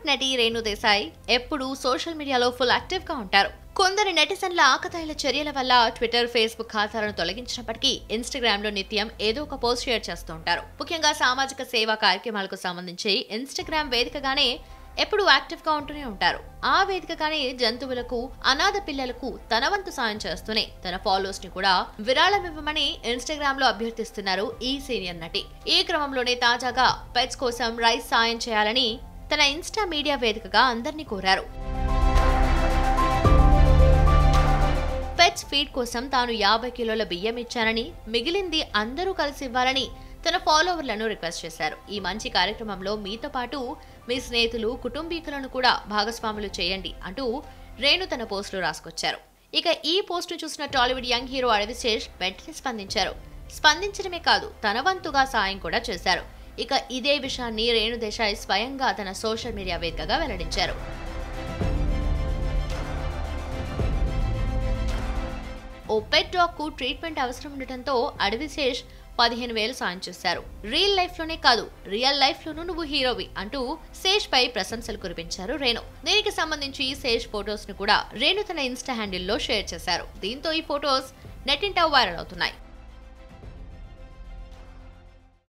నటి రేణు దేశాయ్ ఎప్పుడూ సోషల్ మీడియాలో ఫుల్ యాక్టివ్ గా ఉంటారు కొందరి నెటిజన్ల ఆకతాయిల చర్యల వల్ల ట్విట్టర్ ఫేస్బుక్ ఖాతాలను తొలగించినప్పటికీ ఇన్స్టాగ్రామ్ లో నిత్యం ఏదో ఒక పోస్ట్ షేర్ చేస్తూ ఉంటారు ముఖ్యంగా సామాజిక సేవా కార్యక్రమాలకు సంబంధించి ఇన్స్టాగ్రామ్ వేదికగానే ఎప్పుడు యాక్టివ్ గా ఉంటూనే ఉంటారు ఆ వేదికగానే జంతువులకు అనాథ పిల్లలకు తన వంతు సాయం చేస్తూనే తన ఫాలోవర్స్ ని కూడా విరాళం ఇవ్వమని ఇన్స్టాగ్రామ్ లో అభ్యర్థిస్తున్నారు ఈ సీనియర్ నటి ఈ క్రమంలోనే తాజాగా పెట్స్ కోసం రైస్ సాయం చేయాలని తన ఇన్స్టా మీడియా వేదికగా అందరినీ కోరారు పెట్స్ ఫీడ్ కోసం తాను యాభై కిలోల బియ్యం ఇచ్చానని మిగిలింది అందరూ కలిసి ఇవ్వాలని తన ఫాలోవర్లను రిక్వెస్ట్ చేశారు ఈ మంచి కార్యక్రమంలో మీతో పాటు మీ స్నేహితులు కుటుంబీకులను కూడా భాగస్వాములు చేయండి అంటూ రేణు తన పోస్టులో రాసుకొచ్చారు ఇక ఈ పోస్టు చూసిన టాలీవుడ్ యంగ్ హీరో అడవిశేష్ వెంటనే స్పందించారు స్పందించడమే కాదు తన వంతుగా సాయం కూడా చేశారు ఇక ఇదే విషయాన్ని రేణు దేశాయ్ స్వయంగా తన సోషల్ మీడియా వేదికగా వెల్లడించారు ఓ పెట్ డాగ్ కు ట్రీట్మెంట్ అవసరం ఉండటంతో అడవిశేష్ పదిహేను వేలు సాయం చేశారు రియల్ లైఫ్ లోనే కాదు రియల్ లైఫ్ లోనూ నువ్వు హీరోవి అంటూ శేష్ పై ప్రశంసలు కురిపించారు రేణు దీనికి సంబంధించి శేష్ ఫొటోస్ ను కూడా రేణు తన ఇన్స్టా హ్యాండిల్లో షేర్ చేశారు దీంతో ఈ ఫొటోస్ నెట్టింట వైరల్ అవుతున్నాయి